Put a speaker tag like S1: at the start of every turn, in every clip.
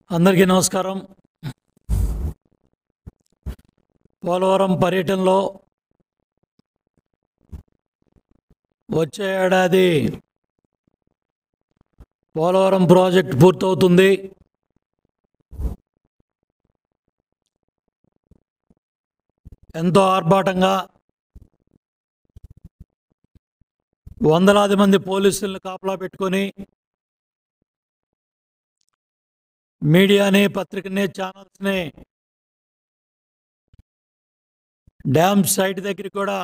S1: అందరికీ నమస్కారం పోలవరం పర్యటనలో వచ్చే ఏడాది పోలవరం ప్రాజెక్ట్ పూర్తవుతుంది ఎంతో ఆర్భాటంగా వందలాది మంది పోలీసులను కాపలా పెట్టుకొని మీడియాని పత్రికని ఛానల్స్ని డ్యామ్ సైట్ దగ్గర కూడా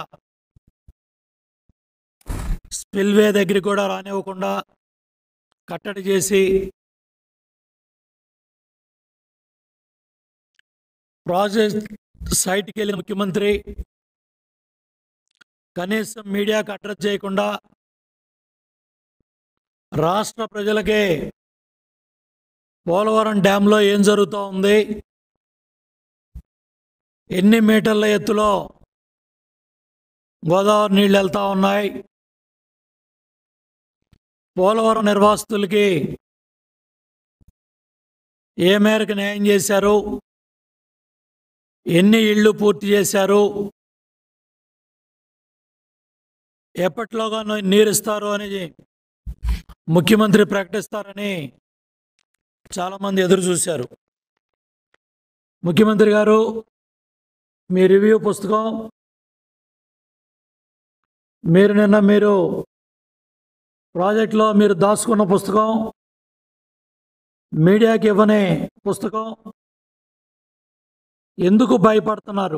S1: స్పిల్వే దగ్గర కూడా రానివ్వకుండా కట్టడి చేసి ప్రాజెక్ట్ సైట్కి వెళ్ళిన ముఖ్యమంత్రి కనీసం మీడియాకు అడ్రస్ చేయకుండా రాష్ట్ర ప్రజలకే పోలవరం డ్యాంలో ఏం జరుగుతూ ఉంది ఎన్ని మీటర్ల ఎత్తులో గోదావరి నీళ్ళు వెళ్తూ ఉన్నాయి పోలవరం నిర్వాసితులకి ఏ మేరకు న్యాయం చేశారు ఎన్ని ఇళ్ళు పూర్తి చేశారు ఎప్పట్లోగా నీరు ఇస్తారు అనేది ముఖ్యమంత్రి ప్రకటిస్తారని చాలామంది ఎదురు చూశారు ముఖ్యమంత్రి గారు మీ రివ్యూ పుస్తకం మీరు నిన్న మీరు ప్రాజెక్ట్లో మీరు దాచుకున్న పుస్తకం మీడియాకి ఇవ్వని పుస్తకం ఎందుకు భయపడుతున్నారు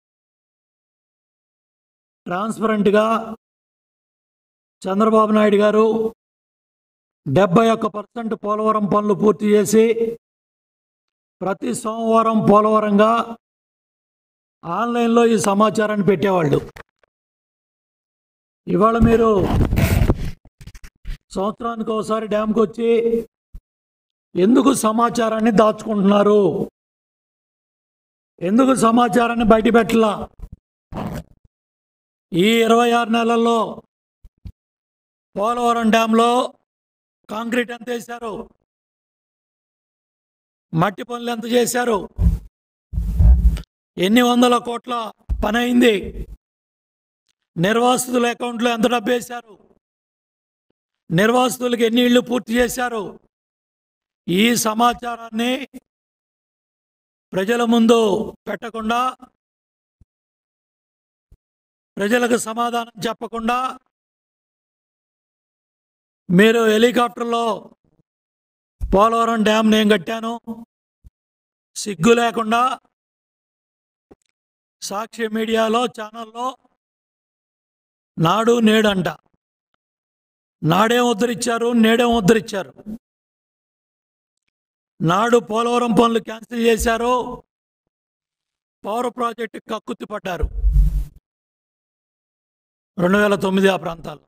S1: ట్రాన్స్పరెంట్గా చంద్రబాబు నాయుడు గారు డెబ్బై ఒక్క పర్సెంట్ పోలవరం పనులు పూర్తి చేసి ప్రతి సోమవారం పోలవరంగా ఆన్లైన్లో ఈ సమాచారాన్ని పెట్టేవాళ్ళు ఇవాళ మీరు సంవత్సరానికి ఒకసారి డ్యామ్కి వచ్చి ఎందుకు సమాచారాన్ని దాచుకుంటున్నారు ఎందుకు సమాచారాన్ని బయట పెట్టలా ఈ ఇరవై ఆరు నెలల్లో పోలవరం డ్యాంలో కాంక్రీట్ ఎంత వేశారు మట్టి పనులు ఎంత చేశారు ఎన్ని వందల కోట్ల పని అయింది నిర్వాసితుల అకౌంట్లో ఎంత డబ్బు వేశారు నిర్వాసితులకు ఎన్ని ఇళ్ళు పూర్తి చేశారు ఈ సమాచారాన్ని ప్రజల ముందు పెట్టకుండా ప్రజలకు సమాధానం చెప్పకుండా మీరు హెలికాప్టర్లో పోలవరం డ్యామ్ నేను కట్టాను సిగ్గు లేకుండా సాక్షి మీడియాలో ఛానల్లో నాడు నేడంట నాడేం ఉద్ధరించారు నేడేం ఉద్ధరించారు నాడు పోలవరం పనులు క్యాన్సిల్ చేశారు పవర్ ప్రాజెక్టు కక్కుత్తి పడ్డారు రెండు వేల తొమ్మిది ఆ ప్రాంతాల్లో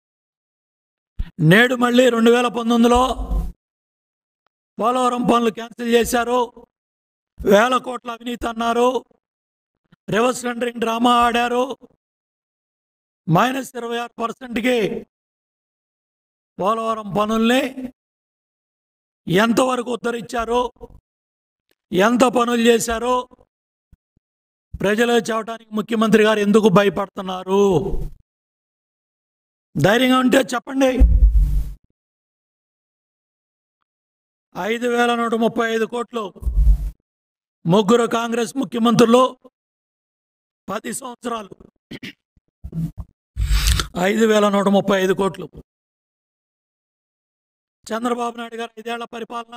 S1: నేడు మళ్ళీ రెండు వేల పంతొమ్మిదిలో పోలవరం పనులు క్యాన్సిల్ చేశారు వేల కోట్ల అవినీతి అన్నారు రివర్స్ టెండరింగ్ డ్రామా ఆడారు మైనస్ ఇరవై ఆరు పర్సెంట్కి పోలవరం పనుల్ని ఎంతవరకు ఉద్ధరించారు ఎంత పనులు చేశారు ప్రజలకు చెప్పడానికి ముఖ్యమంత్రి గారు ఎందుకు భయపడుతున్నారు ధైర్యంగా ఉంటే చెప్పండి ఐదు వేల నూట ముప్పై ఐదు కోట్లు ముగ్గురు కాంగ్రెస్ ముఖ్యమంత్రులు పది సంవత్సరాలు ఐదు వేల నూట ముప్పై ఐదు కోట్లు చంద్రబాబు నాయుడు గారు ఐదేళ్ల పరిపాలన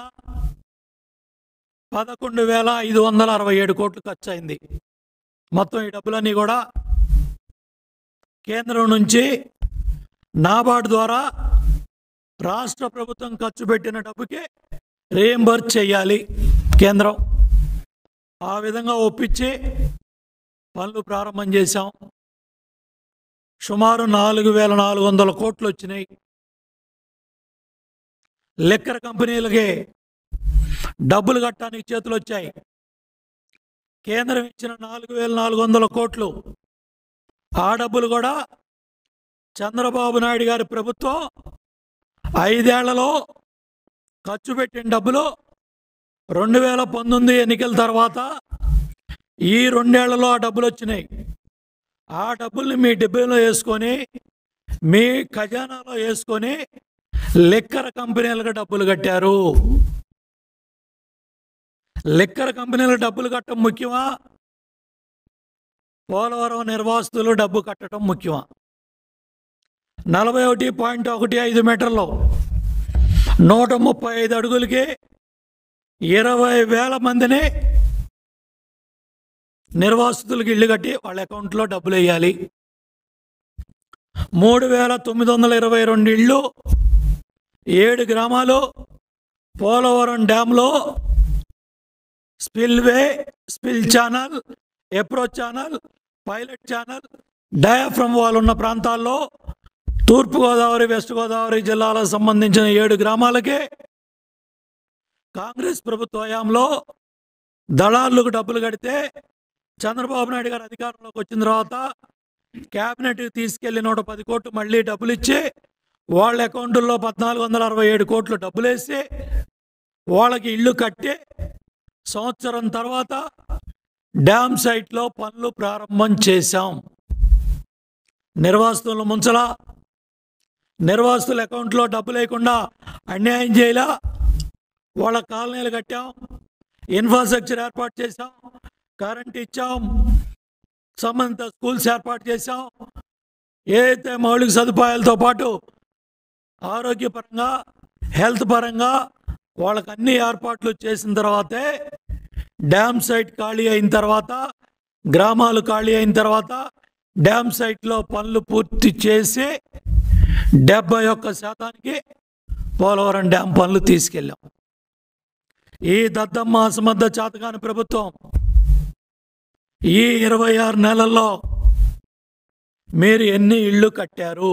S1: పదకొండు వేల ఐదు వందల అరవై ఏడు కోట్లు ఖర్చు అయింది మొత్తం ఈ డబ్బులన్నీ కూడా కేంద్రం నుంచి నాబార్డు ద్వారా రాష్ట్ర ప్రభుత్వం ఖర్చు పెట్టిన డబ్బుకి రీఎంబర్స్ చేయాలి కేంద్రం ఆ విధంగా ఒప్పించి పనులు ప్రారంభం చేశాం సుమారు నాలుగు వేల నాలుగు వందల కోట్లు వచ్చినాయి లిక్కర్ కంపెనీలకి డబ్బులు కట్టడానికి చేతులు వచ్చాయి కేంద్రం ఇచ్చిన నాలుగు వేల నాలుగు వందల కోట్లు ఆ డబ్బులు కూడా చంద్రబాబు నాయుడు గారి ప్రభుత్వం ఐదేళ్లలో ఖర్చు పెట్టిన డబ్బులు రెండు వేల పంతొమ్మిది ఎన్నికల తర్వాత ఈ రెండేళ్లలో ఆ డబ్బులు వచ్చినాయి ఆ డబ్బుల్ని మీ డబ్బులో వేసుకొని మీ ఖజానాలో వేసుకొని లిక్కర్ కంపెనీలకు డబ్బులు కట్టారు లిక్కర్ కంపెనీలకు డబ్బులు కట్టడం ముఖ్యమా పోలవరం నిర్వాసితులు డబ్బు కట్టడం ముఖ్యమా నలభై ఒకటి పాయింట్ ఒకటి ఐదు మీటర్లు నూట ముప్పై ఐదు అడుగులకి ఇరవై వేల మందిని నిర్వాసితులకు ఇల్లు కట్టి వాళ్ళ అకౌంట్లో డబ్బులు వేయాలి మూడు వేల తొమ్మిది వందల ఇరవై రెండు ఇళ్ళు ఏడు గ్రామాలు పోలవరం డ్యాంలో spillway spill channel approach channel pilot channel diaphragm wall ఉన్న ప్రాంతాల్లో తూర్పుగోదావరి వెస్ట్ గోదావరి జిల్లాలకు సంబంధించిన ఏడు గ్రామాలకే కాంగ్రెస్ ప్రభుత్వ హయాంలో దళార్లకు డబ్బులు కడితే చంద్రబాబు నాయుడు గారు అధికారంలోకి వచ్చిన తర్వాత క్యాబినెట్ తీసుకెళ్లి నూట పది కోట్లు మళ్ళీ డబ్బులు ఇచ్చి వాళ్ళ అకౌంట్లో పద్నాలుగు వందల అరవై ఏడు కోట్లు డబ్బులు వేసి వాళ్ళకి ఇల్లు కట్టి సంవత్సరం తర్వాత డ్యామ్ సైట్లో పనులు ప్రారంభం చేశాం నిర్వాసితులను ముంచలా నిర్వాసితుల అకౌంట్లో డబ్బు లేకుండా అన్యాయం చేయలా వాళ్ళ కాలనీలు కట్టాం ఇన్ఫ్రాస్ట్రక్చర్ ఏర్పాటు చేశాం కరెంట్ ఇచ్చాం సంబంధిత స్కూల్స్ ఏర్పాటు చేశాం ఏదైతే మౌలిక సదుపాయాలతో పాటు ఆరోగ్యపరంగా హెల్త్ పరంగా వాళ్ళకి అన్ని ఏర్పాట్లు చేసిన తర్వాతే డ్యామ్ సైట్ ఖాళీ అయిన తర్వాత గ్రామాలు ఖాళీ అయిన తర్వాత డ్యామ్ సైట్లో పనులు పూర్తి చేసి డెబ్బై ఒక్క శాతానికి పోలవరం డ్యామ్ పనులు తీసుకెళ్ళాం ఈ దద్దమ్మ అసమర్థ చాతకాని ప్రభుత్వం ఈ ఇరవై ఆరు నెలల్లో మీరు ఎన్ని ఇళ్ళు కట్టారు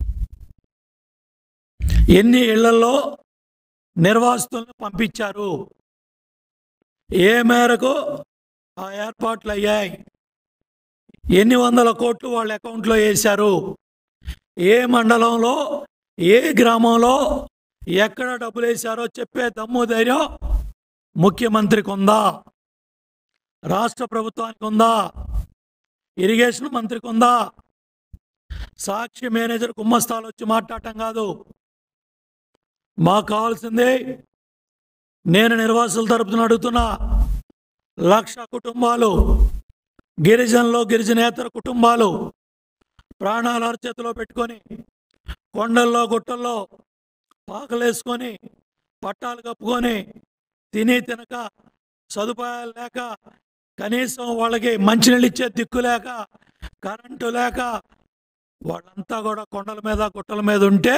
S1: ఎన్ని ఇళ్లలో నిర్వాసితులను పంపించారు ఏ మేరకు ఆ ఏర్పాట్లు అయ్యాయి ఎన్ని వందల కోట్లు వాళ్ళ అకౌంట్లో వేశారు ఏ మండలంలో ఏ గ్రామంలో ఎక్కడ డబ్బులు వేశారో చెప్పే దమ్ము ధైర్యం ముఖ్యమంత్రికి ఉందా రాష్ట్ర ప్రభుత్వానికి ఉందా ఇరిగేషన్ మంత్రికి ఉందా సాక్షి మేనేజర్ కుమ్మస్తాలు వచ్చి మాట్లాడటం కాదు మాకు కావాల్సింది నేను నిర్వాసుల తరపున అడుగుతున్నా లక్ష కుటుంబాలు గిరిజనులు గిరిజనేతర కుటుంబాలు ప్రాణాలు అరచేతిలో పెట్టుకొని కొండల్లో గుట్టల్లో పాకలేసుకొని పట్టాలు కప్పుకొని తిని తినక సదుపాయాలు లేక కనీసం వాళ్ళకి మంచినీళ్ళు ఇచ్చే దిక్కు లేక కరెంటు లేక వాళ్ళంతా కూడా కొండల మీద గుట్టల మీద ఉంటే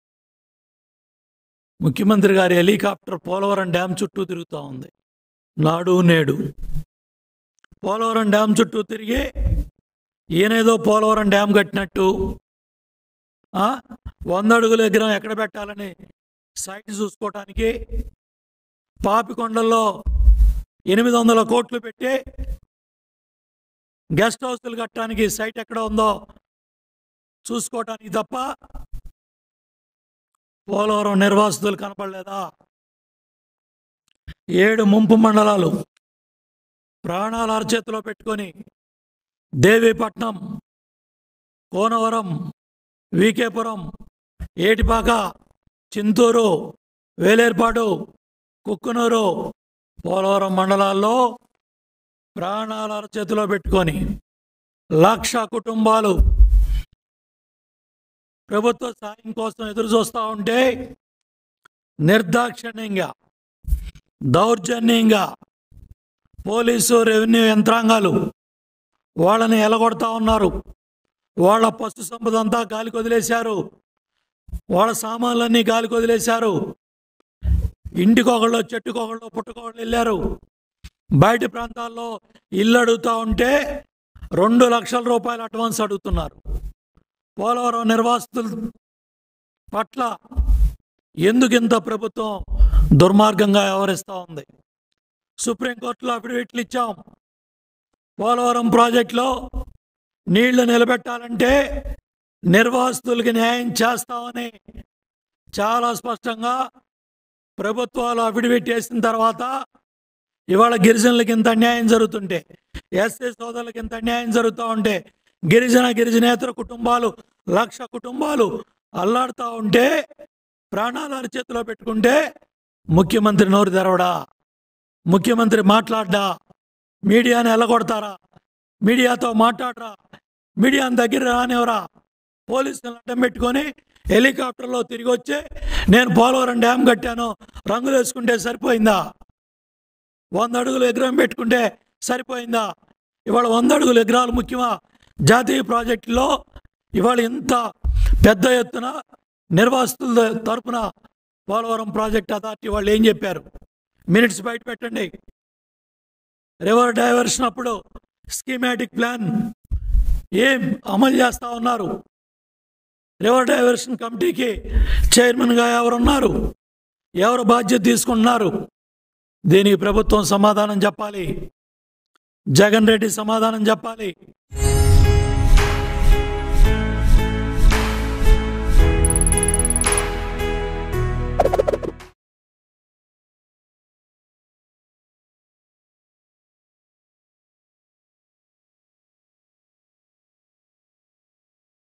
S1: ముఖ్యమంత్రి గారి హెలికాప్టర్ పోలవరం డ్యామ్ చుట్టూ తిరుగుతూ ఉంది నాడు నేడు పోలవరం డ్యామ్ చుట్టూ తిరిగి ఈయనేదో పోలవరం డ్యామ్ కట్టినట్టు ఆ, వంద అడుగుల విగ్రహం ఎక్కడ పెట్టాలని సైట్ చూసుకోవటానికి పాపికొండల్లో ఎనిమిది వందల కోట్లు పెట్టి గెస్ట్ హౌస్లు కట్టడానికి సైట్ ఎక్కడ ఉందో చూసుకోవటానికి తప్ప పోలవరం నిర్వాసితులు కనపడలేదా ఏడు ముంపు మండలాలు ప్రాణాల అరచేతిలో పెట్టుకొని దేవీపట్నం కోనవరం వికేపురం ఏటిపాక చింతూరు వేలేర్పాడు కుక్కునూరు పోలవరం మండలాల్లో ప్రాణాల అరచేతిలో పెట్టుకొని లక్ష కుటుంబాలు ప్రభుత్వ సాయం కోసం ఎదురు చూస్తూ ఉంటే నిర్దాక్షిణ్యంగా దౌర్జన్యంగా పోలీసు రెవెన్యూ యంత్రాంగాలు వాళ్ళని ఎలగొడతా ఉన్నారు వాళ్ళ పశు సంపద అంతా గాలికి వదిలేశారు వాళ్ళ సామాన్లన్నీ గాలికి వదిలేశారు ఇంటికొకళ్ళు చెట్టుకొకళ్ళు పుట్టుకొకళ్ళు వెళ్ళారు బయట ప్రాంతాల్లో ఇల్లు అడుగుతూ ఉంటే రెండు లక్షల రూపాయలు అడ్వాన్స్ అడుగుతున్నారు పోలవరం నిర్వాసితుల పట్ల ఎందుకు ఇంత ప్రభుత్వం దుర్మార్గంగా వ్యవహరిస్తూ ఉంది సుప్రీంకోర్టులో అఫిడవిట్లు ఇచ్చాం పోలవరం ప్రాజెక్టులో నీళ్లు నిలబెట్టాలంటే నిర్వాసితులకి న్యాయం చేస్తామని చాలా స్పష్టంగా ప్రభుత్వాలు అఫిడవిట్ వేసిన తర్వాత ఇవాళ గిరిజనులకి ఇంత అన్యాయం జరుగుతుంటే ఎస్సీ సోదరులకి ఇంత అన్యాయం జరుగుతూ ఉంటే గిరిజన గిరిజనేతర కుటుంబాలు లక్ష కుటుంబాలు అల్లాడుతూ ఉంటే ప్రాణాలు అరిచేతిలో పెట్టుకుంటే ముఖ్యమంత్రి నోరు తెరవడా ముఖ్యమంత్రి మాట్లాడ్డా మీడియాని ఎల్లగొడతారా మీడియాతో మాట్లాడరా మీడియాని దగ్గర రానివరా పోలీసులను అడ్డం పెట్టుకొని హెలికాప్టర్లో తిరిగి వచ్చి నేను పోలవరం డ్యామ్ కట్టాను రంగులు వేసుకుంటే సరిపోయిందా వంద అడుగులు విగ్రహం పెట్టుకుంటే సరిపోయిందా ఇవాళ వంద అడుగులు విగ్రహాలు ముఖ్యమా జాతీయ ప్రాజెక్టులో ఇవాళ ఇంత పెద్ద ఎత్తున నిర్వాసితుల తరపున పోలవరం ప్రాజెక్ట్ అథారిటీ వాళ్ళు ఏం చెప్పారు మినిట్స్ బయట పెట్టండి రివర్ డైవర్షన్ అప్పుడు స్కీమాటిక్ ప్లాన్ ఏం అమలు చేస్తా ఉన్నారు రివర్ డైవర్షన్ కమిటీకి చైర్మన్గా ఎవరున్నారు ఎవరు బాధ్యత తీసుకుంటున్నారు దీనికి ప్రభుత్వం సమాధానం చెప్పాలి జగన్ రెడ్డి సమాధానం చెప్పాలి